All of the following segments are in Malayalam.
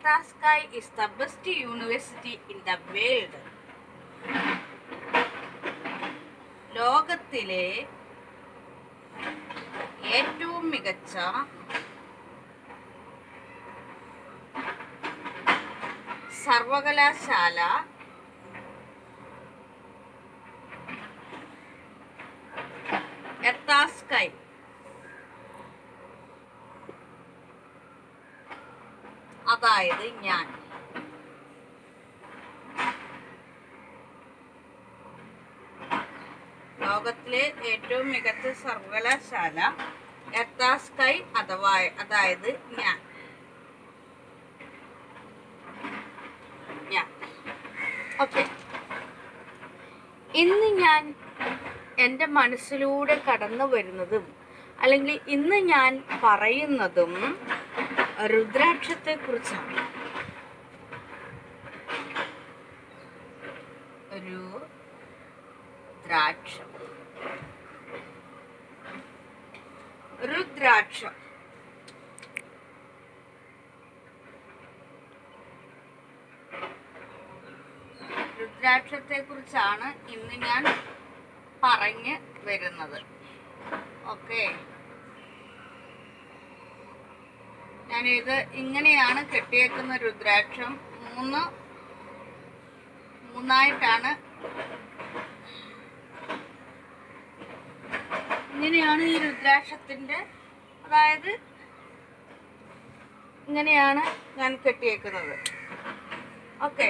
എർത്താസ്കൈ is the best university in the world ലോകത്തിലെ ഏറ്റവും മികച്ച സർവകലാശാല എത്താസ്കൈ അതായത് ഞാൻ ലോകത്തിലെ ഏറ്റവും മികച്ച സർവകലാശാല എത്താസ്കൈ അഥവാ അതായത് ഞാൻ ഞാൻ ഓക്കെ ഇന്ന് ഞാൻ എൻ്റെ മനസ്സിലൂടെ കടന്നു വരുന്നതും അല്ലെങ്കിൽ ഇന്ന് ഞാൻ പറയുന്നതും രുദ്രാക്ഷത്തെ കുറിച്ചാണ് ഒരു ദ്രാക്ഷം രുദ്രാക്ഷം രുദ്രാക്ഷത്തെ കുറിച്ചാണ് ഇന്ന് ഞാൻ പറഞ്ഞ് വരുന്നത് ഓക്കെ ഞാനിത് ഇങ്ങനെയാണ് കെട്ടിയേക്കുന്ന രുദ്രാക്ഷം മൂന്ന് മൂന്നായിട്ടാണ് ഇങ്ങനെയാണ് ഈ രുദ്രാക്ഷത്തിന്റെ അതായത് ഇങ്ങനെയാണ് ഞാൻ കെട്ടിയേക്കുന്നത് ഓക്കെ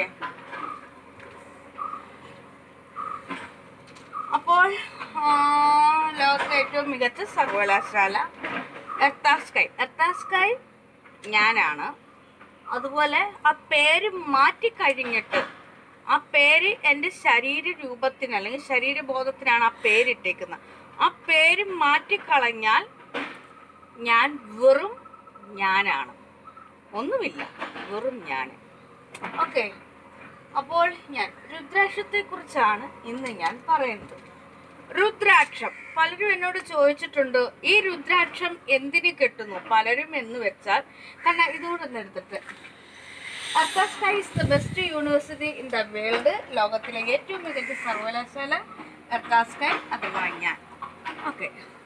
അപ്പോൾ ആ, ലോകത്തിലെ ഏറ്റവും മികച്ച സർവകലാശാല എർത്താസ്കൈ എർത്താസ്കൈ ഞാനാണ് അതുപോലെ ആ പേര് മാറ്റിക്കഴിഞ്ഞിട്ട് ആ പേര് എൻ്റെ ശരീര രൂപത്തിന് അല്ലെങ്കിൽ ശരീരബോധത്തിനാണ് ആ പേരിട്ടേക്കുന്നത് ആ പേര് മാറ്റിക്കളഞ്ഞാൽ ഞാൻ വെറും ഞാനാണ് ഒന്നുമില്ല വെറും ഞാൻ ഓക്കെ അപ്പോൾ ഞാൻ രുദ്രാക്ഷത്തെ കുറിച്ചാണ് ഇന്ന് ഞാൻ പറയുന്നത് രുദ്രാക്ഷം പലരും എന്നോട് ചോദിച്ചിട്ടുണ്ട് ഈ രുദ്രാക്ഷം എന്തിന് കെട്ടുന്നു പലരും എന്ന് വെച്ചാൽ കാരണം ഇതുകൂടെ ഒന്ന് എടുത്തിട്ട് അർത്താസ്കൈ is the best university in the world ലോകത്തിലെ ഏറ്റവും മികച്ച സർവകലാശാല അർത്താസ്കൈ അഥവാ ഞാൻ ഓക്കെ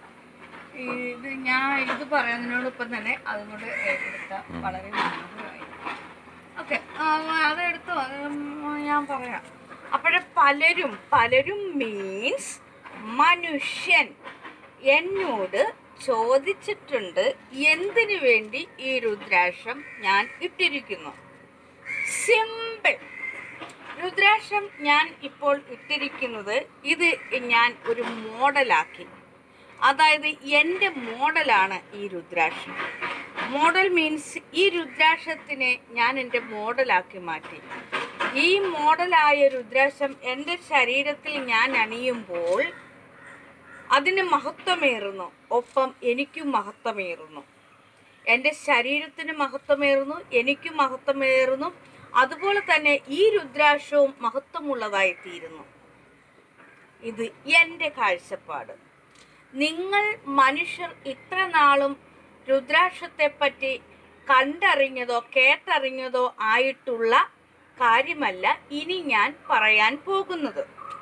ഇത് ഞാൻ ഇത് പറയുന്നതിനോടൊപ്പം തന്നെ അതുകൊണ്ട് എടുത്ത വളരെ മനോഹരമായി ഓക്കെ അതെടുത്തു അത് ഞാൻ പറയാം അപ്പോഴേ പലരും പലരും മീൻസ് മനുഷ്യൻ എന്നോട് ചോദിച്ചിട്ടുണ്ട് എന്തിനു വേണ്ടി ഈ രുദ്രാക്ഷം ഞാൻ ഇട്ടിരിക്കുന്നു സിമ്പിൾ രുദ്രാക്ഷം ഞാൻ ഇപ്പോൾ ഇട്ടിരിക്കുന്നത് ഇത് ഞാൻ ഒരു മോഡലാക്കി അതായത് എൻ്റെ മോഡലാണ് ഈ രുദ്രാക്ഷം മോഡൽ മീൻസ് ഈ രുദ്രാക്ഷത്തിനെ ഞാൻ എൻ്റെ മോഡലാക്കി മാറ്റി ഈ മോഡലായ രുദ്രാക്ഷം എൻ്റെ ശരീരത്തിൽ ഞാൻ അണിയുമ്പോൾ അതിന് മഹത്വമേറുന്നു ഒപ്പം എനിക്കും മഹത്വമേറുന്നു എൻ്റെ ശരീരത്തിന് മഹത്വമേറുന്നു എനിക്കും മഹത്വമേറുന്നു അതുപോലെ തന്നെ ഈ രുദ്രാക്ഷവും മഹത്വമുള്ളതായി തീരുന്നു ഇത് എൻ്റെ കാഴ്ചപ്പാട് നിങ്ങൾ മനുഷ്യർ ഇത്ര നാളും രുദ്രാക്ഷത്തെ പറ്റി കണ്ടറിഞ്ഞതോ കേട്ടറിഞ്ഞതോ ആയിട്ടുള്ള കാര്യമല്ല ഇനി ഞാൻ പറയാൻ പോകുന്നത്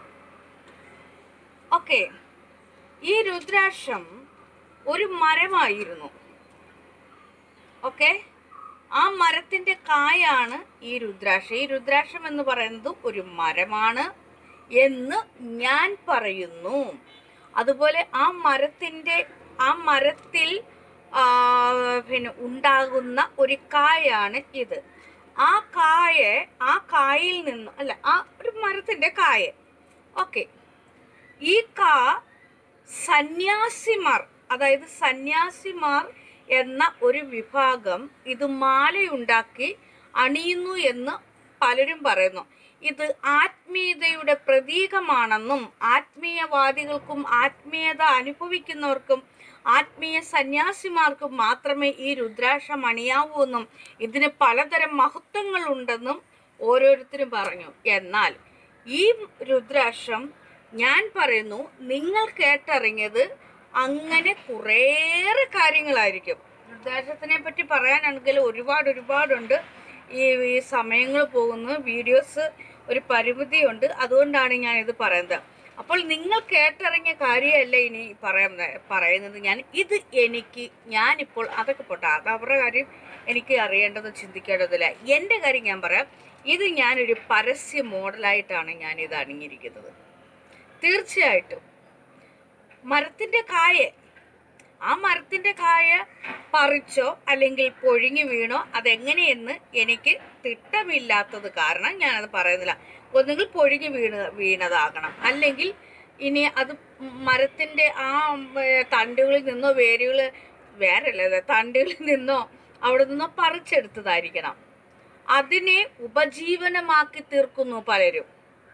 ഓക്കെ ഈ രുദ്രാക്ഷം ഒരു മരമായിരുന്നു ഓക്കെ ആ മരത്തിന്റെ കായാണ് ഈ രുദ്രാക്ഷം ഈ രുദ്രാക്ഷം എന്ന് പറയുന്നത് ഒരു മരമാണ് എന്ന് ഞാൻ പറയുന്നു അതുപോലെ ആ മരത്തിന്റെ ആ മരത്തിൽ ആ, പിന്നെ ഉണ്ടാകുന്ന ഒരു കായാണ് ഇത് ആ കായ ആ കായിൽ നിന്ന് അല്ല ആ ഒരു മരത്തിന്റെ കായ ഓക്കെ ഈ കാ സന്യാസിമാർ അതായത് സന്യാസിമാർ എന്ന ഒരു വിഭാഗം ഇത് മാലയുണ്ടാക്കി അണിയുന്നു എന്ന് പലരും പറയുന്നു ഇത് ആത്മീയതയുടെ പ്രതീകമാണെന്നും ആത്മീയവാദികൾക്കും ആത്മീയത അനുഭവിക്കുന്നവർക്കും ആത്മീയ സന്യാസിമാർക്കും മാത്രമേ ഈ രുദ്രാക്ഷം അണിയാവൂ എന്നും ഇതിന് പലതരം മഹത്വങ്ങളുണ്ടെന്നും ഓരോരുത്തരും പറഞ്ഞു എന്നാൽ ഈ രുദ്രാക്ഷം ഞാൻ പറയുന്നു നിങ്ങൾ കേട്ടറിഞ്ഞത് അങ്ങനെ കുറേയേറെ കാര്യങ്ങളായിരിക്കും രുദ്രാക്ഷത്തിനെ പറ്റി പറയാനാണെങ്കിൽ ഒരുപാട് ഒരുപാടുണ്ട് ഈ ഈ സമയങ്ങൾ പോകുന്നു വീഡിയോസ് ഒരു പരിമിതിയുണ്ട് അതുകൊണ്ടാണ് ഞാൻ ഇത് പറയുന്നത് അപ്പോൾ നിങ്ങൾ കേട്ടിറങ്ങിയ കാര്യമല്ല ഇനി പറയുന്നത് പറയുന്നത് ഞാൻ ഇത് എനിക്ക് ഞാനിപ്പോൾ അതൊക്കെ പോട്ടെ അത് അവരുടെ കാര്യം എനിക്ക് അറിയേണ്ടത് ചിന്തിക്കേണ്ടതില്ല എൻ്റെ കാര്യം ഞാൻ പറയാം ഇത് ഞാനൊരു പരസ്യ മോഡലായിട്ടാണ് ഞാൻ ഇത് അണിഞ്ഞിരിക്കുന്നത് തീർച്ചയായിട്ടും മരത്തിൻ്റെ കായ ആ മരത്തിൻ്റെ കായ പറിച്ചോ അല്ലെങ്കിൽ പൊഴിഞ്ഞു വീണോ അതെങ്ങനെയെന്ന് എനിക്ക് തിട്ടമില്ലാത്തത് കാരണം ഞാനത് പറയുന്നില്ല ഒന്നുകിൽ പൊഴിഞ്ഞു വീണ് വീണതാകണം അല്ലെങ്കിൽ ഇനി അത് മരത്തിൻ്റെ ആ ഏ, തണ്ടുകളിൽ നിന്നോ വേരുകൾ വേറല്ല തണ്ടുകളിൽ നിന്നോ അവിടെ നിന്നോ പറിച്ചെടുത്തതായിരിക്കണം അതിനെ ഉപജീവനമാക്കി തീർക്കുന്നു പലരും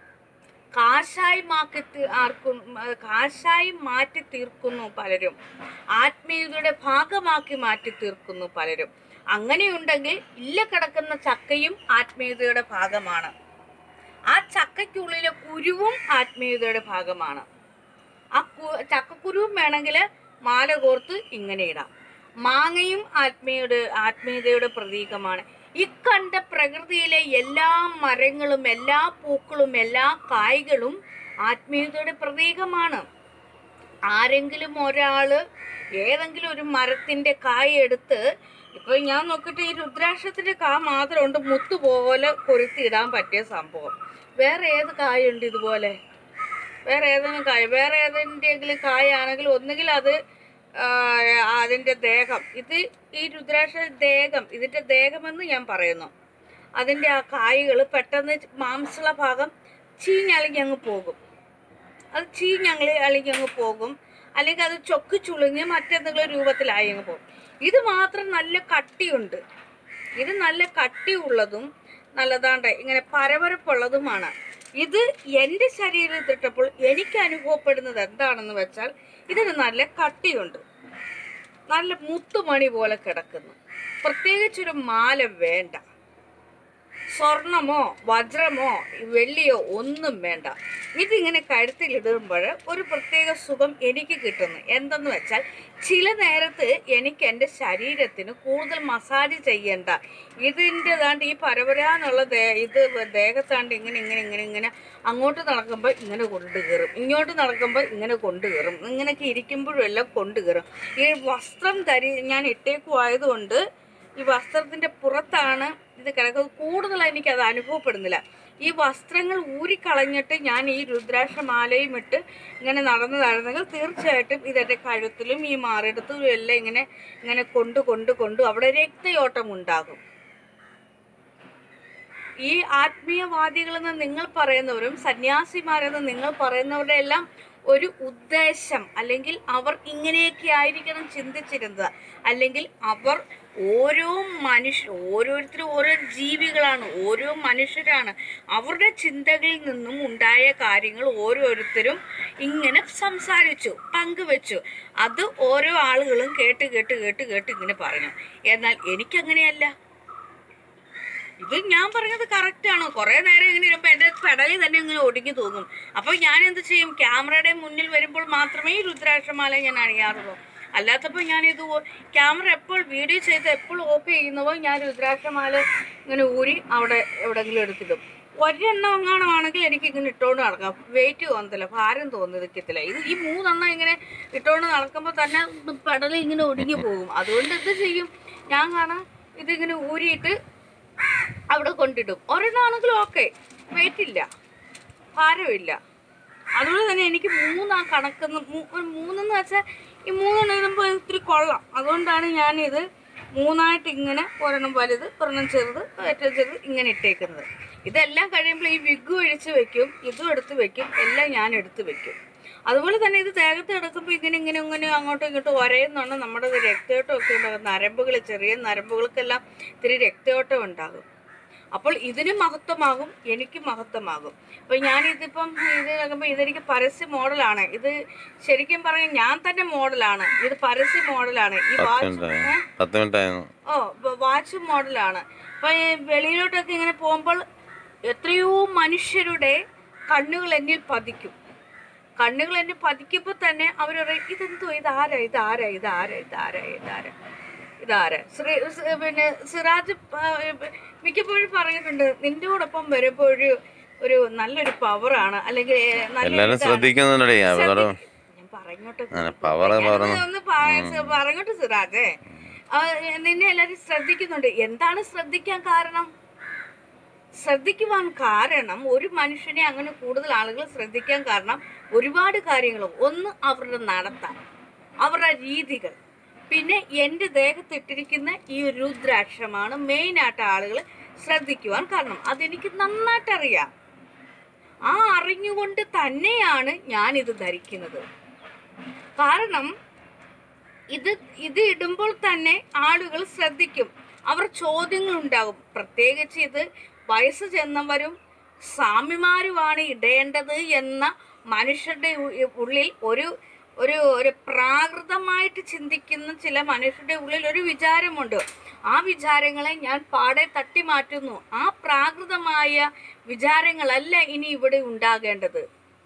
കാശായി മാക്കി തീ- ആർക്കും ആ, കാശായി മാറ്റി തീർക്കുന്നു പലരും ആത്മീയതയുടെ ഭാഗമാക്കി മാറ്റി തീർക്കുന്നു പലരും അങ്ങനെയുണ്ടെങ്കിൽ ഇല്ല കിടക്കുന്ന ചക്കയും ആത്മീയതയുടെ ഭാഗമാണ് ആ ചക്കയ്ക്കുള്ളിലെ കുരുവും ആത്മീയതയുടെ ഭാഗമാണ് ആ കു- ചക്കക്കുരുവും വേണമെങ്കിൽ മാല കോർത്ത് ഇങ്ങനെ ഇടാം മാങ്ങയും ആത്മീയയുടെ ആത്മീയതയുടെ പ്രതീകമാണ് ഇക്കണ്ട പ്രകൃതിയിലെ എല്ലാ മരങ്ങളും എല്ലാ പൂക്കളും എല്ലാ കായ്കളും ആത്മീയതയുടെ പ്രതീകമാണ് ആരെങ്കിലും ഒരാള് ഏതെങ്കിലും ഒരു മരത്തിന്റെ കായ എടുത്ത് ഇപ്പൊ ഞാൻ നോക്കിയിട്ട് ഈ രുദ്രാക്ഷത്തിന്റെ കാ മാത്രമുണ്ട് മുത്ത് പോലെ കൊരുത്തിയിടാൻ പറ്റിയ സംഭവം വേറെ ഏത് കായുണ്ട് ഇതുപോലെ വേറെ ഏതെങ്കിലും കായ വേറെ ഏതെങ്കിലും കായാണെങ്കിൽ ഒന്നുകിൽ അത് ആ, അതിന്റെ ദേഹം ഇത് ഈ രുദ്രാക്ഷ ദേഹം ഇതിന്റെ ദേഹമെന്ന് ഞാൻ പറയുന്നു അതിന്റെ ആ കായകൾ പെട്ടെന്ന് മാംസള ഭാഗം ചീഞ്ഞളിഞ്ഞ് അങ്ങ് പോകും അത് ചീഞ്ഞങ്ങളി അളിഞ്ഞ് അങ്ങ് പോകും അല്ലെങ്കിൽ അത് ചൊക്ക് ചുളിഞ്ഞ് മറ്റെന്തെങ്കിലും രൂപത്തിലായി അങ്ങ് പോകും ഇത് മാത്രം നല്ല കട്ടിയുണ്ട് ഇത് നല്ല കട്ടിയുള്ളതും നല്ലതാണ്ട് ഇങ്ങനെ പരപരപ്പുള്ളതുമാണ് ഇത് എൻ്റെ ശരീരത്തിട്ടപ്പോൾ എനിക്ക് അനുഭവപ്പെടുന്നത് എന്താണെന്ന് വെച്ചാൽ ഇതിന് നല്ല കട്ടിയുണ്ട് നല്ല മുത്തുമണി പോലെ കിടക്കുന്നു പ്രത്യേകിച്ചൊരു മാല വേണ്ട സ്വർണമോ വജ്രമോ വെള്ളിയോ ഒന്നും വേണ്ട ഇതിങ്ങനെ കഴുത്തിലിടുമ്പോൾ ഒരു പ്രത്യേക സുഖം എനിക്ക് കിട്ടുന്നു എന്തെന്ന് വെച്ചാൽ ചില നേരത്ത് എനിക്ക് എൻ്റെ ശരീരത്തിന് കൂടുതൽ മസാജ് ചെയ്യണ്ട ഇതിൻ്റെ ദാണ്ട് ഈ പരപരാന്നുള്ള ദേ ഇത് ദേഹത്താണ്ട് ഇങ്ങനെ ഇങ്ങനെ ഇങ്ങനെ ഇങ്ങനെ അങ്ങോട്ട് നടക്കുമ്പോൾ ഇങ്ങനെ കൊണ്ടു കയറും ഇങ്ങോട്ട് നടക്കുമ്പോൾ ഇങ്ങനെ കൊണ്ടു കയറും ഇങ്ങനെയൊക്കെ ഇരിക്കുമ്പോഴും എല്ലാം കൊണ്ടു കയറും ഈ വസ്ത്രം ധരി ഞാൻ ഇട്ടേക്കുമായതുകൊണ്ട് ഈ വസ്ത്രത്തിന്റെ പുറത്താണ് ഇത് കിടക്കുന്നത് കൂടുതൽ എനിക്ക് അത് അനുഭവപ്പെടുന്നില്ല ഈ വസ്ത്രങ്ങൾ ഊരിക്കളഞ്ഞിട്ട് ഞാൻ ഈ രുദ്രാക്ഷമാലയും ഇട്ട് ഇങ്ങനെ നടന്നതായിരുന്നെങ്കിൽ തീർച്ചയായിട്ടും ഇതെൻ്റെ കഴുത്തിലും ഈ മാറിടത്തും എല്ലാം ഇങ്ങനെ ഇങ്ങനെ കൊണ്ട് കൊണ്ട് കൊണ്ട് അവിടെ രക്തയോട്ടം ഉണ്ടാകും ഈ ആത്മീയവാദികളെന്ന് നിങ്ങൾ പറയുന്നവരും സന്യാസിമാരെന്ന് നിങ്ങൾ പറയുന്നവരുടെ എല്ലാം ഒരു ഉദ്ദേശം അല്ലെങ്കിൽ അവർ ഇങ്ങനെയൊക്കെ ആയിരിക്കണം ചിന്തിച്ചിരുന്നത് അല്ലെങ്കിൽ അവർ ഓരോ മനുഷ്യ ഓരോരുത്തരും ഓരോ ജീവികളാണ് ഓരോ മനുഷ്യരാണ് അവരുടെ ചിന്തകളിൽ നിന്നും ഉണ്ടായ കാര്യങ്ങൾ ഓരോരുത്തരും ഇങ്ങനെ സംസാരിച്ചു പങ്കുവെച്ചു അത് ഓരോ ആളുകളും കേട്ട് കേട്ട് കേട്ട് കേട്ട് ഇങ്ങനെ പറഞ്ഞു എന്നാൽ എനിക്കങ്ങനെയല്ല ഇത് ഞാൻ പറഞ്ഞത് കറക്റ്റ് ആണ് കുറെ നേരം ഇങ്ങനെ ഇരുമ്പോൾ എൻ്റെ പെടലിൽ തന്നെ ഇങ്ങനെ ഒടുങ്ങി തോന്നും അപ്പോൾ ഞാൻ എന്ത് ചെയ്യും ക്യാമറയുടെ മുന്നിൽ വരുമ്പോൾ മാത്രമേ ഈ രുദ്രാക്ഷമാല ഞാൻ അണിയാറുള്ളൂ അല്ലാത്തപ്പോൾ ഞാൻ ഇത് ഓ- ക്യാമറ എപ്പോൾ വീഡിയോ ചെയ്ത് എപ്പോൾ ഓഫ് ചെയ്യുന്നവോ ഞാൻ രുദ്രാക്ഷമാല ഇങ്ങനെ ഊരി അവിടെ എവിടെയെങ്കിലും എടുത്തിടും ഒരെണ്ണം എങ്ങാണമാണെങ്കിൽ എനിക്ക് ഇങ്ങനെ ഇട്ടുകൊണ്ട് നടക്കാം വെയിറ്റ് തോന്നത്തില്ല ഭാരം തോന്നിരിക്കത്തില്ല ഇത് ഈ മൂന്നെണ്ണം ഇങ്ങനെ ഇട്ടുകൊണ്ട് നടക്കുമ്പോൾ തന്നെ പെടൽ ഇങ്ങനെ ഒടുങ്ങി പോകും അതുകൊണ്ട് എന്ത് ചെയ്യും ഞാൻ കാണാം ഇതിങ്ങനെ ഊരിയിട്ട് അവിടെ കൊണ്ടിടും ഒരെണ്ണമാണെങ്കിലും ഓക്കെ വെയിറ്റ് ഇല്ല ഭാരമില്ല അതുപോലെ തന്നെ എനിക്ക് മൂന്നാ കണക്കെന്ന് മൂ- ഒരു മൂന്നെന്ന് വെച്ചാൽ ഈ മൂന്നെണ്ണം ഇടുമ്പോൾ ഇത്തിരി കൊള്ളാം അതുകൊണ്ടാണ് ഞാനിത് മൂന്നായിട്ട് ഇങ്ങനെ ഒരെണ്ണം വലുത് ഒരെണ്ണം ചെറുത് ഏറ്റവും ചെറുത് ഇങ്ങനെ ഇട്ടേക്കുന്നത് ഇതെല്ലാം കഴിയുമ്പോൾ ഈ വിഗ് ഒഴിച്ച് വെക്കും ഇതും എടുത്ത് വെക്കും എല്ലാം ഞാൻ എടുത്ത് വെക്കും അതുപോലെ തന്നെ ഇത് ദേഹത്ത് കിടക്കുമ്പോൾ ഇങ്ങനെ ഇങ്ങനെ ഇങ്ങനെ അങ്ങോട്ടും ഇങ്ങോട്ടും ഒരയുന്നുണ്ട് നമ്മുടെ രക്തയോട്ടം ഒക്കെ ഉണ്ടാകും നരമ്പുകൾ ചെറിയ നരമ്പുകൾക്കെല്ലാം ഇത്തിരി രക്തയോട്ടം ഉണ്ടാകും അപ്പോൾ ഇതിന് മഹത്വമാകും എനിക്ക് മഹത്വമാകും അപ്പൊ ഞാനിതിപ്പം ഇത് നോക്കുമ്പോൾ ഇതെനിക്ക് പരസ്യ മോഡലാണ് ഇത് ശരിക്കും പറഞ്ഞാൽ ഞാൻ തന്നെ മോഡലാണ് ഇത് പരസ്യ മോഡലാണ് ഈ വാച്ച് മിനിറ്റ് പത്ത് മിനിറ്റ് ആയിരുന്നു ഓ വ- വാച്ച് മോഡലാണ് അപ്പൊ ഈ വെളിയിലോട്ടൊക്കെ ഇങ്ങനെ പോകുമ്പോൾ എത്രയോ മനുഷ്യരുടെ കണ്ണുകൾ എന്നിൽ പതിക്കും കണ്ണുകൾ എന്നിൽ പതിക്കുമ്പോൾ തന്നെ അവർ പറയും ഇതെന്തോ ഇതാരാ ഇതാരാ ഇതാരാ ഇതാരാ ഇതാരാ ഇതാര് ശ്രീ സ് പിന്നെ സിറാജ് പ- മിക്കപ്പോഴും പറഞ്ഞിട്ടുണ്ട് നിന്റെ കൂടൊപ്പം വരുമ്പോൾ ഒരു ഒരു നല്ലൊരു പവറാണ് അല്ലെങ്കിൽ നല്ലൊരു എല്ലാരും ഇതാണ്. ശ്രദ്ധിക്കുന്നുണ്ടേ അവരുടെ ഞാൻ പറഞ്ഞോട്ടെ പവറ് ഞാനൊന്ന് പറഞ്ഞു ഒന്ന് പ- പറഞ്ഞോട്ടെ സിറാജേ ആ, നിന്നെ എല്ലാരും ശ്രദ്ധിക്കുന്നുണ്ട് എന്താണ് ശ്രദ്ധിക്കാൻ കാരണം ശ്രദ്ധിക്കുവാൻ കാരണം ഒരു മനുഷ്യനെ അങ്ങനെ കൂടുതൽ ആളുകൾ ശ്രദ്ധിക്കാൻ കാരണം ഒരുപാട് കാര്യങ്ങൾ ഒന്ന് അവരുടെ നടത്താൻ അവരുടെ രീതികൾ പിന്നെ എൻ്റെ ദേഹത്തിട്ടിരിക്കുന്ന ഈ രുദ്രാക്ഷമാണ് മെയിനായിട്ട് ആളുകൾ ശ്രദ്ധിക്കുവാൻ കാരണം അതെനിക്ക് നന്നായിട്ട് അറിയാം ആ അറിഞ്ഞുകൊണ്ട് തന്നെയാണ് ഞാൻ ഇത് ധരിക്കുന്നത് കാരണം ഇത് ഇത് ഇടുമ്പോൾ തന്നെ ആളുകൾ ശ്രദ്ധിക്കും അവർ ചോദ്യങ്ങൾ ഉണ്ടാകും പ്രത്യേകിച്ച് ഇത് വയസ്സ് ചെന്നവരും സ്വാമിമാരുമാണ് ഇടേണ്ടത് എന്ന മനുഷ്യരുടെ ഉ- ഉള്ളിൽ ഒരു ഒരു ഒരു പ്രാകൃതമായിട്ട് ചിന്തിക്കുന്ന ചില മനുഷ്യരുടെ ഉള്ളിൽ ഒരു വിചാരമുണ്ട് ആ വിചാരങ്ങളെ ഞാൻ പാടെ തട്ടി മാറ്റുന്നു ആ പ്രാകൃതമായ വിചാരങ്ങളല്ല ഇനി ഇവിടെ ഉണ്ടാകേണ്ടത്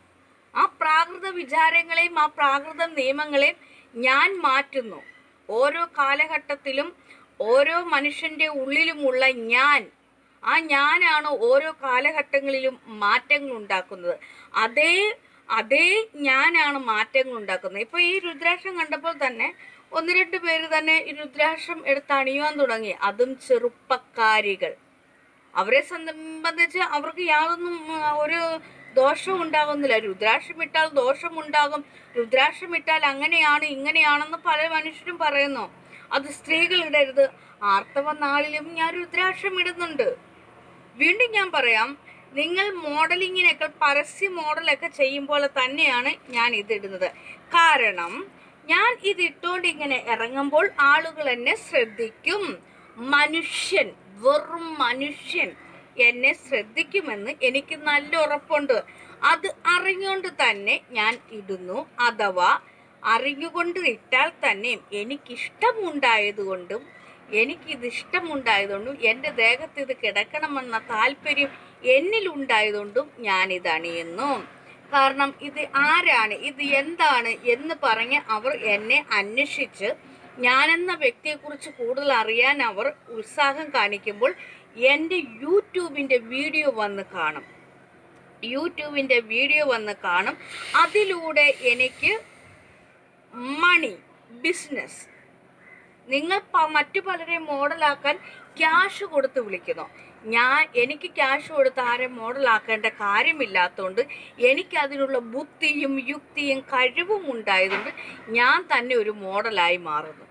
ആ പ്രാകൃത വിചാരങ്ങളെയും ആ പ്രാകൃത നിയമങ്ങളെയും ഞാൻ മാറ്റുന്നു ഓരോ കാലഘട്ടത്തിലും ഓരോ മനുഷ്യന്റെ ഉള്ളിലുമുള്ള ഞാൻ ആ ഞാനാണ് ഓരോ കാലഘട്ടങ്ങളിലും മാറ്റങ്ങൾ ഉണ്ടാക്കുന്നത് അതേ അതേ ഞാനാണ് മാറ്റങ്ങൾ ഉണ്ടാക്കുന്നത് ഇപ്പൊ ഈ രുദ്രാക്ഷം കണ്ടപ്പോൾ തന്നെ ഒന്ന് രണ്ട് പേര് തന്നെ ഈ രുദ്രാക്ഷം എടുത്ത് അണിയുവാൻ തുടങ്ങി അതും ചെറുപ്പക്കാരികൾ അവരെ സംബന്ധിച്ച് അവർക്ക് യാതൊന്നും ആ, ഒരു ദോഷവും ഉണ്ടാകുന്നില്ല രുദ്രാക്ഷം ഇട്ടാൽ ദോഷമുണ്ടാകും രുദ്രാക്ഷം ഇട്ടാൽ അങ്ങനെയാണ് ഇങ്ങനെയാണെന്ന് പല മനുഷ്യരും പറയുന്നു അത് സ്ത്രീകൾ ഇടരുത് ആർത്തവ നാളിലും ഞാൻ രുദ്രാക്ഷം ഇടുന്നുണ്ട് വീണ്ടും ഞാൻ പറയാം നിങ്ങൾ മോഡലിങ്ങിനൊക്കെ പരസ്യ മോഡലൊക്കെ ചെയ്യുമ്പോൾ തന്നെയാണ് ഞാൻ ഇതിടുന്നത് കാരണം ഞാൻ ഇത് ഇട്ടുകൊണ്ട് ഇങ്ങനെ ഇറങ്ങുമ്പോൾ ആളുകൾ എന്നെ ശ്രദ്ധിക്കും മനുഷ്യൻ വെറും മനുഷ്യൻ എന്നെ ശ്രദ്ധിക്കുമെന്ന് എനിക്ക് നല്ല ഉറപ്പുണ്ട് അത് അറിഞ്ഞുകൊണ്ട് തന്നെ ഞാൻ ഇടുന്നു അഥവാ അറിഞ്ഞുകൊണ്ട് ഇട്ടാൽ തന്നെയും എനിക്കിഷ്ടമുണ്ടായതുകൊണ്ടും എനിക്കിത് ഇഷ്ടമുണ്ടായതുകൊണ്ടും എൻ്റെ ദേഹത്ത് ഇത് കിടക്കണമെന്ന താല്പര്യം എന്നിലുണ്ടായതുകൊണ്ടും ഞാനിത് അണിയുന്നു കാരണം ഇത് ആരാണ് ഇത് എന്താണ് എന്ന് പറഞ്ഞ് അവർ എന്നെ അന്വേഷിച്ച് ഞാനെന്ന വ്യക്തിയെക്കുറിച്ച് കൂടുതൽ അറിയാൻ അവർ ഉത്സാഹം കാണിക്കുമ്പോൾ എൻ്റെ യൂട്യൂബിൻ്റെ വീഡിയോ വന്ന് കാണും യൂട്യൂബിൻ്റെ വീഡിയോ വന്ന് കാണും അതിലൂടെ എനിക്ക് മണി ബിസിനസ് നിങ്ങൾ പ- മറ്റു പലരെയും മോഡലാക്കാൻ ക്യാഷ് കൊടുത്ത് വിളിക്കുന്നു ഞാൻ എനിക്ക് ക്യാഷ് കൊടുത്ത് ആരെ മോഡലാക്കേണ്ട കാര്യമില്ലാത്തതുകൊണ്ട് എനിക്ക് അതിനുള്ള ബുദ്ധിയും യുക്തിയും കഴിവും ഉണ്ടായതുകൊണ്ട് ഞാൻ തന്നെ ഒരു മോഡലായി മാറുന്നു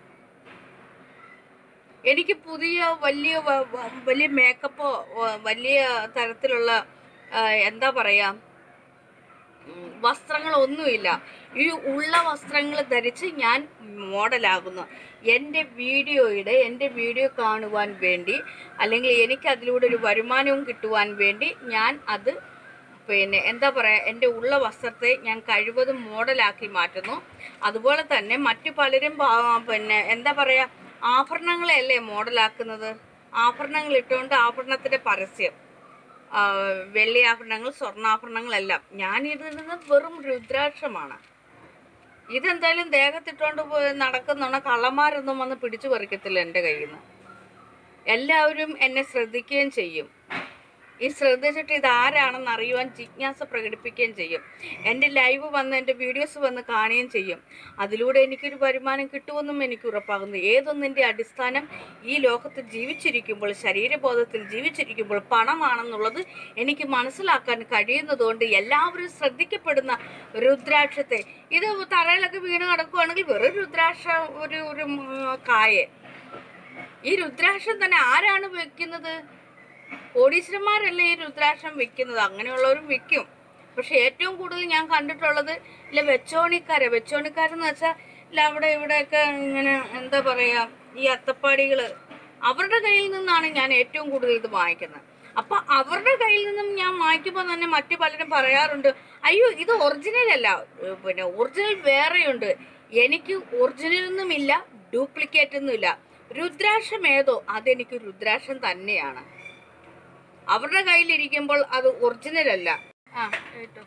എനിക്ക് പുതിയ വലിയ വ- വ- വലിയ മേക്കപ്പോ വ- വലിയ തരത്തിലുള്ള ആ, എന്താ പറയാ ഉം, വസ്ത്രങ്ങളൊന്നുമില്ല ഈ ഉള്ള വസ്ത്രങ്ങൾ ധരിച്ച് ഞാൻ മോഡലാകുന്നു എൻ്റെ വീഡിയോയുടെ എൻ്റെ വീഡിയോ കാണുവാൻ വേണ്ടി അല്ലെങ്കിൽ എനിക്ക് അതിലൂടെ ഒരു വരുമാനവും കിട്ടുവാൻ വേണ്ടി ഞാൻ അത് പിന്നെ എന്താ പറയുക എൻ്റെ ഉള്ള വസ്ത്രത്തെ ഞാൻ കഴിവതും മോഡലാക്കി മാറ്റുന്നു അതുപോലെ തന്നെ മറ്റു പലരും പാ- പിന്നെ എന്താ പറയുക ആഭരണങ്ങളെയല്ലേ മോഡലാക്കുന്നത് ആഭരണങ്ങൾ ഇട്ടുകൊണ്ട് ആഭരണത്തിൻ്റെ പരസ്യം ആ, വെള്ളി ആഭരണങ്ങൾ സ്വർണ്ണാഭരണങ്ങളെല്ലാം ഞാൻ ഇടുന്നത് വെറും രുദ്രാക്ഷമാണ് ഇതെന്തായാലും ദേഹത്തിട്ടോണ്ട് പോയി നടക്കുന്നോണ കള്ളന്മാരൊന്നും വന്ന് പിടിച്ചു പറിക്കത്തില്ല എൻ്റെ കയ്യിൽ നിന്ന് എല്ലാവരും എന്നെ ശ്രദ്ധിക്കുകയും ചെയ്യും ഈ ശ്രദ്ധിച്ചിട്ട് ഇത് ആരാണെന്ന് അറിയുവാൻ ജിജ്ഞാസ പ്രകടിപ്പിക്കുകയും ചെയ്യും എൻ്റെ ലൈവ് വന്ന് എൻ്റെ വീഡിയോസ് വന്ന് കാണുകയും ചെയ്യും അതിലൂടെ എനിക്കൊരു വരുമാനം കിട്ടുമെന്നും എനിക്ക് ഉറപ്പാകുന്നു ഏതൊന്നിൻ്റെ അടിസ്ഥാനം ഈ ലോകത്ത് ജീവിച്ചിരിക്കുമ്പോൾ ശരീരബോധത്തിൽ ജീവിച്ചിരിക്കുമ്പോൾ പണമാണെന്നുള്ളത് എനിക്ക് മനസ്സിലാക്കാൻ കഴിയുന്നതുകൊണ്ട് എല്ലാവരും ശ്രദ്ധിക്കപ്പെടുന്ന രുദ്രാക്ഷത്തെ ഇത് തറയിലൊക്കെ വീണ് കിടക്കുവാണെങ്കിൽ വെറും രുദ്രാക്ഷ ഒരു ഒരു ഉം, കായ് ഈ രുദ്രാക്ഷം തന്നെ ആരാണ് വെക്കുന്നത് കോടീശ്വരന്മാരല്ലേ ഈ രുദ്രാക്ഷം വെക്കുന്നത് അങ്ങനെയുള്ളവരും വെക്കും പക്ഷെ ഏറ്റവും കൂടുതൽ ഞാൻ കണ്ടിട്ടുള്ളത് ഇല്ല വെച്ചോണിക്കാരെ വെച്ചോണിക്കാരെന്ന് വെച്ചാൽ ഇല്ല അവിടെ ഇവിടെയൊക്കെ ഇങ്ങനെ എന്താ പറയാ ഈ അത്തപ്പാടികള് അവരുടെ കയ്യിൽ നിന്നാണ് ഞാൻ ഏറ്റവും കൂടുതൽ ഇത് വാങ്ങിക്കുന്നത് അപ്പൊ അവരുടെ കയ്യിൽ നിന്നും ഞാൻ വാങ്ങിക്കുമ്പോൾ തന്നെ മറ്റു പലരും പറയാറുണ്ട് അയ്യോ ഇത് ഒറിജിനൽ അല്ല ഏർ പിന്നെ ഒറിജിനൽ വേറെയുണ്ട് എനിക്ക് ഒറിജിനൽ ഒന്നുമില്ല ഡ്യൂപ്ലിക്കേറ്റ് ഒന്നുമില്ല രുദ്രാക്ഷം ഏതോ അതെനിക്ക് രുദ്രാക്ഷം തന്നെയാണ് അവരുടെ കയ്യിലിരിക്കുമ്പോൾ അത് ഒറിജിനൽ അല്ല ആ കേട്ടോ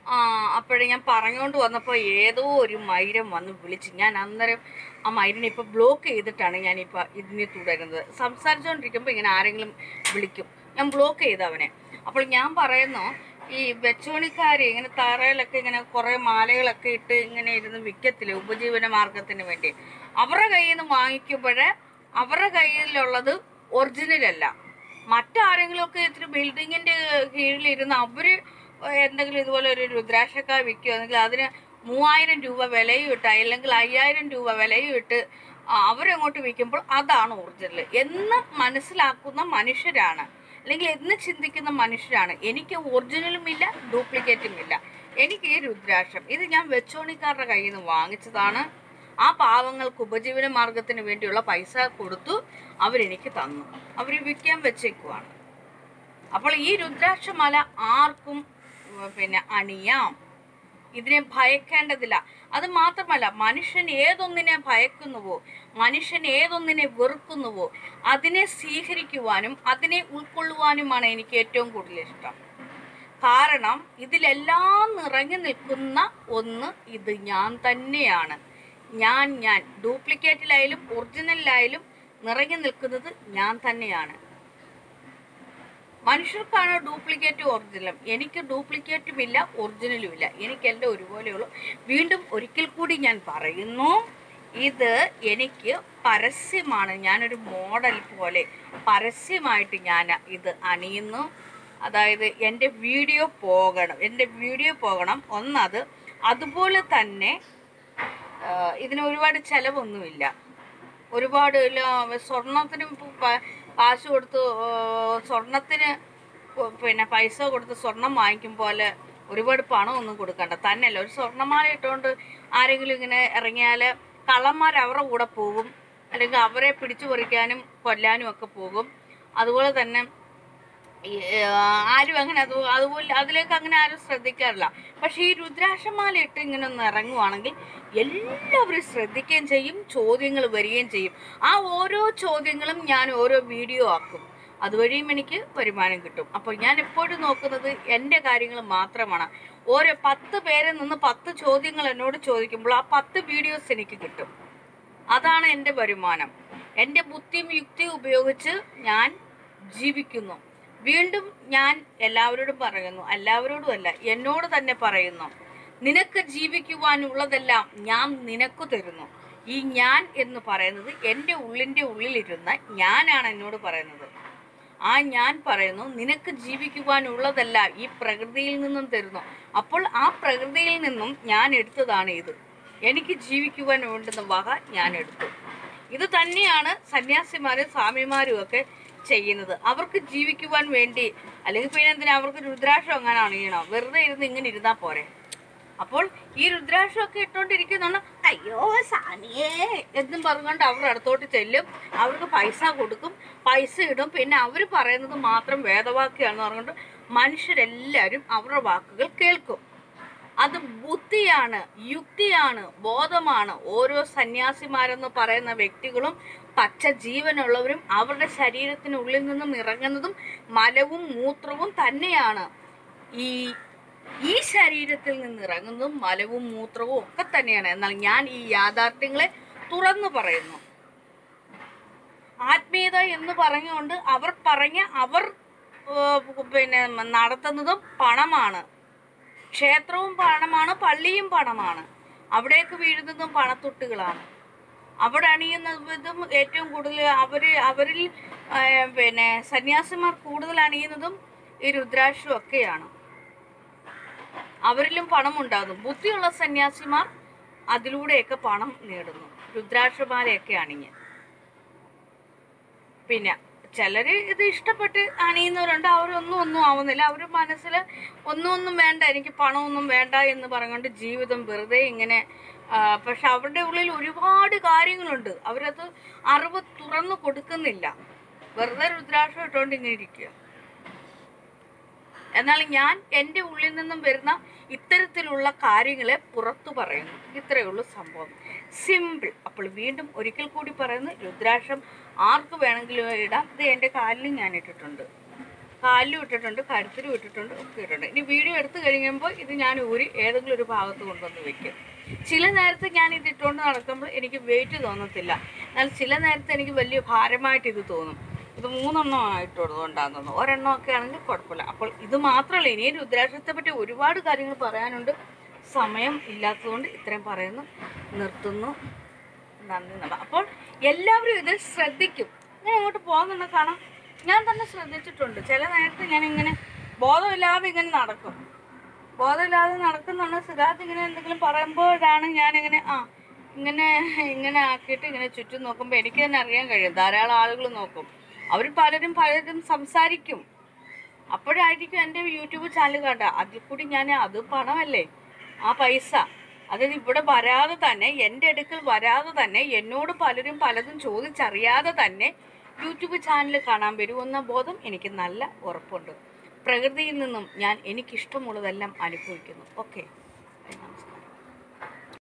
ആ അപ്പോഴേ ഞാൻ പറഞ്ഞുകൊണ്ട് വന്നപ്പോൾ ഏതോ ഒരു മൈരം വന്ന് വിളിച്ച് ഞാൻ അന്നേരം ആ മൈരിനെ ഇപ്പോൾ ബ്ലോക്ക് ചെയ്തിട്ടാണ് ഞാനിപ്പോൾ ഇതിനെ തുടരുന്നത് സംസാരിച്ചുകൊണ്ടിരിക്കുമ്പോൾ ഇങ്ങനെ ആരെങ്കിലും വിളിക്കും ഞാൻ ബ്ലോക്ക് ചെയ്തു അവനെ അപ്പോൾ ഞാൻ പറയുന്നു ഈ വെച്ചോണിക്കാർ ഇങ്ങനെ തറയിലൊക്കെ ഇങ്ങനെ കുറേ മാലകളൊക്കെ ഇട്ട് ഇങ്ങനെ ഇരുന്ന് വിൽക്കത്തില്ലേ ഉപജീവന മാർഗത്തിന് വേണ്ടി അവരുടെ കയ്യിൽ നിന്ന് വാങ്ങിക്കുമ്പോഴേ അവരുടെ കയ്യിലുള്ളത് ഒറിജിനൽ അല്ല മറ്റാരെങ്കിലുമൊക്കെ ഇത്തിരി ബിൽഡിങ്ങിന്റെ കീഴിലിരുന്ന് അവര് എന്തെങ്കിലും ഇതുപോലെ ഒരു രുദ്രാക്ഷക്കായ വിൽക്കുകയാണെങ്കിൽ അതിന് മൂവായിരം രൂപ വിലയും ഇട്ട് അല്ലെങ്കിൽ അയ്യായിരം രൂപ വിലയും ഇട്ട് ആ, അവരങ്ങോട്ട് വിൽക്കുമ്പോൾ അതാണ് ഒറിജിനൽ എന്ന് മനസ്സിലാക്കുന്ന മനുഷ്യരാണ് അല്ലെങ്കിൽ എന്ന് ചിന്തിക്കുന്ന മനുഷ്യരാണ് എനിക്ക് ഒറിജിനലും ഇല്ല ഡ്യൂപ്ലിക്കേറ്റും ഇല്ല എനിക്ക് ഈ രുദ്രാക്ഷം ഇത് ഞാൻ വെച്ചോണിക്കാരുടെ കയ്യിൽ നിന്ന് വാങ്ങിച്ചതാണ് ആ പാവങ്ങൾക്ക് ഉപജീവന മാർഗത്തിന് വേണ്ടിയുള്ള പൈസ കൊടുത്തു അവരെനിക്ക് തന്നു അവർ വിൽക്കാൻ വെച്ചേക്കുവാണ് അപ്പോൾ ഈ രുദ്രാക്ഷമാല ആർക്കും ഉം, പിന്നെ അണിയാം ഇതിനെ ഭയക്കേണ്ടതില്ല അത് മാത്രമല്ല മനുഷ്യൻ ഏതൊന്നിനെ ഭയക്കുന്നുവോ മനുഷ്യൻ ഏതൊന്നിനെ വെറുക്കുന്നുവോ അതിനെ സ്വീകരിക്കുവാനും അതിനെ ഉൾക്കൊള്ളുവാനുമാണ് എനിക്ക് ഏറ്റവും കൂടുതൽ ഇഷ്ടം കാരണം ഇതിലെല്ലാം നിറഞ്ഞു നിൽക്കുന്ന ഒന്ന് ഇത് ഞാൻ തന്നെയാണ് ഞാൻ ഞാൻ ഡ്യൂപ്ലിക്കേറ്റിലായാലും ഒറിജിനലിലായാലും നിറഞ്ഞു നിൽക്കുന്നത് ഞാൻ തന്നെയാണ് മനുഷ്യർക്കാണ് ഡ്യൂപ്ലിക്കേറ്റും ഒറിജിനലും എനിക്ക് ഡ്യൂപ്ലിക്കേറ്റും ഇല്ല ഒറിജിനലും ഇല്ല എനിക്കെല്ലാം ഒരുപോലെയുള്ളൂ വീണ്ടും ഒരിക്കൽ കൂടി ഞാൻ പറയുന്നു ഇത് എനിക്ക് പരസ്യമാണ് ഞാനൊരു മോഡൽ പോലെ പരസ്യമായിട്ട് ഞാൻ ഇത് അണിയുന്നു അതായത് എൻ്റെ വീഡിയോ പോകണം എൻ്റെ വീഡിയോ പോകണം ഒന്നത് അതുപോലെ തന്നെ ആ, ഇതിന് ഒരുപാട് ചിലവൊന്നുമില്ല ഒരുപാട് ല- സ്വർണത്തിന് പ- പ- കാശ് കൊടുത്ത് ആ, സ്വർണത്തിന് പ- പിന്നെ പൈസ കൊടുത്ത് സ്വർണം വാങ്ങിക്കും പോലെ ഒരുപാട് പണമൊന്നും കൊടുക്കണ്ട തന്നെയല്ല ഒരു സ്വർണ്ണമാല ഇട്ടുകൊണ്ട് ആരെങ്കിലും ഇങ്ങനെ ഇറങ്ങിയാൽ കള്ളന്മാർ അവരുടെ കൂടെ പോകും അല്ലെങ്കിൽ അവരെ പിടിച്ചു പറിക്കാനും കൊല്ലാനും ഒക്കെ പോകും അതുപോലെ തന്നെ ഈ, ആ, ആരും അങ്ങനെ അത് അതുപോലെ അതിലേക്ക് അങ്ങനെ ആരും ശ്രദ്ധിക്കാറില്ല പക്ഷെ ഈ രുദ്രാക്ഷമാല ഇട്ട് ഇങ്ങനെ ഒന്ന് ഇറങ്ങുവാണെങ്കിൽ എല്ലാവരും ശ്രദ്ധിക്കുകയും ചെയ്യും ചോദ്യങ്ങൾ വരികയും ചെയ്യും ആ ഓരോ ചോദ്യങ്ങളും ഞാൻ ഓരോ വീഡിയോ ആക്കും അതുവഴിയും എനിക്ക് വരുമാനം കിട്ടും അപ്പോൾ ഞാൻ എപ്പോഴും നോക്കുന്നത് എൻ്റെ കാര്യങ്ങൾ മാത്രമാണ് ഓരോ പത്ത് പേരിൽ നിന്ന് പത്ത് ചോദ്യങ്ങൾ എന്നോട് ചോദിക്കുമ്പോൾ ആ പത്ത് വീഡിയോസ് എനിക്ക് കിട്ടും അതാണ് എൻ്റെ വരുമാനം എൻ്റെ ബുദ്ധിയും യുക്തിയും ഉപയോഗിച്ച് ഞാൻ ജീവിക്കുന്നു വീണ്ടും ഞാൻ എല്ലാവരോടും പറയുന്നു എല്ലാവരോടും അല്ല എന്നോട് തന്നെ പറയുന്നു നിനക്ക് ജീവിക്കുവാനുള്ളതെല്ലാം ഞാൻ നിനക്ക് തരുന്നു ഈ ഞാൻ എന്ന് പറയുന്നത് എൻ്റെ ഉള്ളിൻ്റെ ഉള്ളിലിരുന്ന ഞാനാണ് എന്നോട് പറയുന്നത് ആ ഞാൻ പറയുന്നു നിനക്ക് ജീവിക്കുവാനുള്ളതല്ല ഈ പ്രകൃതിയിൽ നിന്നും തരുന്നു അപ്പോൾ ആ പ്രകൃതിയിൽ നിന്നും ഞാൻ എടുത്തതാണ് ഇത് എനിക്ക് ജീവിക്കുവാൻ വേണ്ടുന്ന വക ഞാൻ എടുത്തു ഇത് തന്നെയാണ് സന്യാസിമാരും സ്വാമിമാരും ഒക്കെ ചെയ്യുന്നത് അവർക്ക് ജീവിക്കുവാൻ വേണ്ടി അല്ലെങ്കിൽ പിന്നെ എന്തിനാ അവർക്ക് രുദ്രാക്ഷം അങ്ങനെ അണിയണോ വെറുതെ ഇരുന്ന് ഇങ്ങനെ ഇരുന്നാ പോരെ അപ്പോൾ ഈ രുദ്രാക്ഷമൊക്കെ ഇട്ടോണ്ടിരിക്കുന്നുണ്ട് അയ്യോ സാനിയേ എന്നും പറഞ്ഞുകൊണ്ട് അവരുടെ അടുത്തോട്ട് ചെല്ലും അവർക്ക് പൈസ കൊടുക്കും പൈസ ഇടും പിന്നെ അവർ പറയുന്നത് മാത്രം വേദവാക്യാണെന്ന് പറഞ്ഞുകൊണ്ട് മനുഷ്യരെല്ലാവരും അവരുടെ വാക്കുകൾ കേൾക്കും അത് ബുദ്ധിയാണ് യുക്തിയാണ് ബോധമാണ് ഓരോ സന്യാസിമാരെന്ന് പറയുന്ന വ്യക്തികളും പച്ച ജീവനുള്ളവരും അവരുടെ ശരീരത്തിനുള്ളിൽ നിന്നും ഇറങ്ങുന്നതും മലവും മൂത്രവും തന്നെയാണ് ഈ ഈ ശരീരത്തിൽ നിന്ന് ഇറങ്ങുന്നതും മലവും മൂത്രവും ഒക്കെ തന്നെയാണ് എന്നാൽ ഞാൻ ഈ യാഥാർത്ഥ്യങ്ങളെ തുറന്നു പറയുന്നു ആത്മീയത എന്ന് പറഞ്ഞുകൊണ്ട് അവർ പറഞ്ഞ അവർ ഏഹ്, പിന്നെ നടത്തുന്നതും പണമാണ് ക്ഷേത്രവും പണമാണ് പള്ളിയും പണമാണ് അവിടേക്ക് വീഴുന്നതും പണത്തൊട്ടുകളാണ് അവിടെ അണിയുന്നതും ഏറ്റവും കൂടുതൽ അവർ അവരിൽ ആ, പിന്നെ സന്യാസിമാർ കൂടുതൽ അണിയുന്നതും ഈ രുദ്രാക്ഷവും ഒക്കെയാണ് അവരിലും പണം ഉണ്ടാകും ബുദ്ധിയുള്ള സന്യാസിമാർ അതിലൂടെയൊക്കെ പണം നേടുന്നു രുദ്രാക്ഷമാലയൊക്കെ അണിഞ്ഞ് പിന്നെ ചിലര് ഇത് ഇഷ്ടപ്പെട്ട് അണിയുന്നവരുണ്ട് അവരൊന്നും ഒന്നും ആവുന്നില്ല അവർ മനസ്സിൽ ഒന്നും ഒന്നും വേണ്ട എനിക്ക് പണമൊന്നും വേണ്ട എന്ന് പറഞ്ഞുകൊണ്ട് ജീവിതം വെറുതെ ഇങ്ങനെ ആ, പക്ഷെ അവരുടെ ഉള്ളിൽ ഒരുപാട് കാര്യങ്ങളുണ്ട് അവരത് അറിവ് തുറന്നു കൊടുക്കുന്നില്ല വെറുതെ രുദ്രാക്ഷം ഇട്ടുകൊണ്ട് ഇങ്ങനെ ഇരിക്കുക എന്നാൽ ഞാൻ എൻ്റെ ഉള്ളിൽ നിന്നും വരുന്ന ഇത്തരത്തിലുള്ള കാര്യങ്ങളെ പുറത്തു പറയുന്നു ഇത്രയേ ഉള്ളൂ സംഭവം സിമ്പിൾ അപ്പോൾ വീണ്ടും ഒരിക്കൽ കൂടി പറയുന്നു രുദ്രാക്ഷം ആർക്ക് വേണമെങ്കിലും ഇടാം ഇത് എൻ്റെ കാലിലും ഞാൻ ഇട്ടിട്ടുണ്ട് കാലിലും ഇട്ടിട്ടുണ്ട് കഴുത്തിലും ഇട്ടിട്ടുണ്ട് ഒക്കെ ഇട്ടിട്ടുണ്ട് ഇനി വീഡിയോ എടുത്തു കഴിയുമ്പോൾ ഇത് ഞാൻ ഊരി ഏതെങ്കിലും ഒരു ഭാഗത്ത് കൊണ്ടുവന്ന് വെക്കും ചില നേരത്ത് ഞാൻ ഇത് ഇട്ടുകൊണ്ട് നടക്കുമ്പോൾ എനിക്ക് വെയിറ്റ് തോന്നത്തില്ല എന്നാൽ ചില നേരത്ത് എനിക്ക് വലിയ ഭാരമായിട്ട് ഇത് തോന്നും ഇത് മൂന്നെണ്ണം ആയിട്ടുള്ളതുകൊണ്ടാന്ന് തോന്നുന്നു ഒരെണ്ണം ഒക്കെ ആണെങ്കിൽ കുഴപ്പമില്ല അപ്പോൾ ഇത് മാത്രമല്ല ഇനി രുദ്രാക്ഷത്തെ പറ്റി ഒരുപാട് കാര്യങ്ങൾ പറയാനുണ്ട് സമയം ഇല്ലാത്തതുകൊണ്ട് ഇത്രയും പറയുന്നു നിർത്തുന്നു നന്ദി നമ്മ അപ്പോൾ എല്ലാവരും ഇത് ശ്രദ്ധിക്കും ഇങ്ങനെ അങ്ങോട്ട് പോകുന്നുണ്ട് കാണാം ഞാൻ തന്നെ ശ്രദ്ധിച്ചിട്ടുണ്ട് ചില നേരത്ത് ഞാൻ ഇങ്ങനെ ബോധമില്ലാതെ ഇങ്ങനെ നടക്കും ബോധമില്ലാതെ നടക്കുന്നുണ്ട് സിദ്ധാർത്ഥ് ഇങ്ങനെ എന്തെങ്കിലും പറയുമ്പോഴാണ് ഞാനിങ്ങനെ ആ ഇങ്ങനെ ഇങ്ങനെ ആക്കിയിട്ട് ഇങ്ങനെ ചുറ്റും നോക്കുമ്പോൾ എനിക്ക് തന്നെ അറിയാൻ കഴിയും ധാരാളം ആളുകൾ നോക്കും അവർ പലരും പലരും സംസാരിക്കും അപ്പോഴായിരിക്കും എൻ്റെ യൂട്യൂബ് ചാനൽ കണ്ട അതിൽ കൂടി ഞാൻ അത് പണമല്ലേ ആ പൈസ അതായത് ഇവിടെ വരാതെ തന്നെ എൻ്റെ അടുക്കൽ വരാതെ തന്നെ എന്നോട് പലരും പലതും ചോദിച്ചറിയാതെ തന്നെ യൂട്യൂബ് ചാനൽ കാണാൻ വരുമെന്ന ബോധം എനിക്ക് നല്ല ഉറപ്പുണ്ട് പ്രകൃതിയിൽ നിന്നും ഞാൻ എനിക്കിഷ്ടമുള്ളതെല്ലാം അനുഭവിക്കുന്നു ഓക്കെ നമസ്കാരം